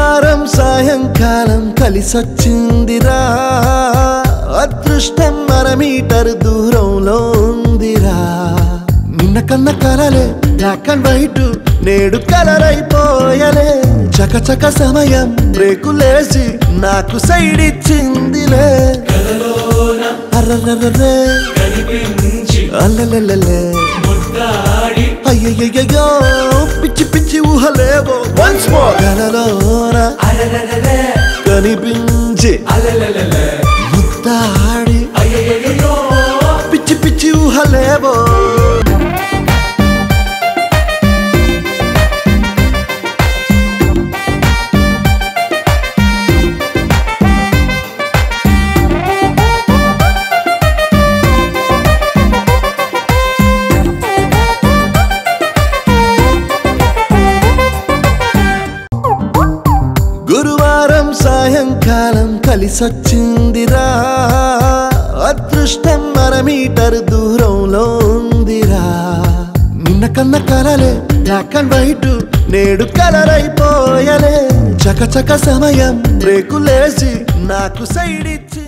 గురువారం సాయంకాలం కలిసొచ్చిందిరా అదృష్టం అర మీటర్ దూరంలో ఉందిరా నిన్న కన్న కలలే బ్లాక్ అండ్ వైట్ నేడు కలర్ అయిపోయలే చకచక సమయం బ్రేకులేసి నాకు సైడ్ ఇచ్చిందిలే కలలోన అర్రర్రర్రే కనిపించి అల్లలల్లలే ముద్దాడి అయ్యయ్యయ్యో పిచ్చి పిచ్చి ఊహలేవో వన్స్ మోర్ కలలోన అలలలలే కనిపించి అలలలలే ముద్దాడి అయ్యయ్యయ్యో పిచ్చి పిచ్చి ఊహలేవో గురువారం సాయంకాలం కలిసొచ్చిందిరా అదృష్టం అర మీటర్ దూరంలో ఉందిరా నిన్న కన్న కలలే బ్లాక్ అండ్ వైట్ నేడు కలర్ అయిపోయలే చకచక సమయం బ్రేకులేసి నాకు సైడ్ ఇచ్చి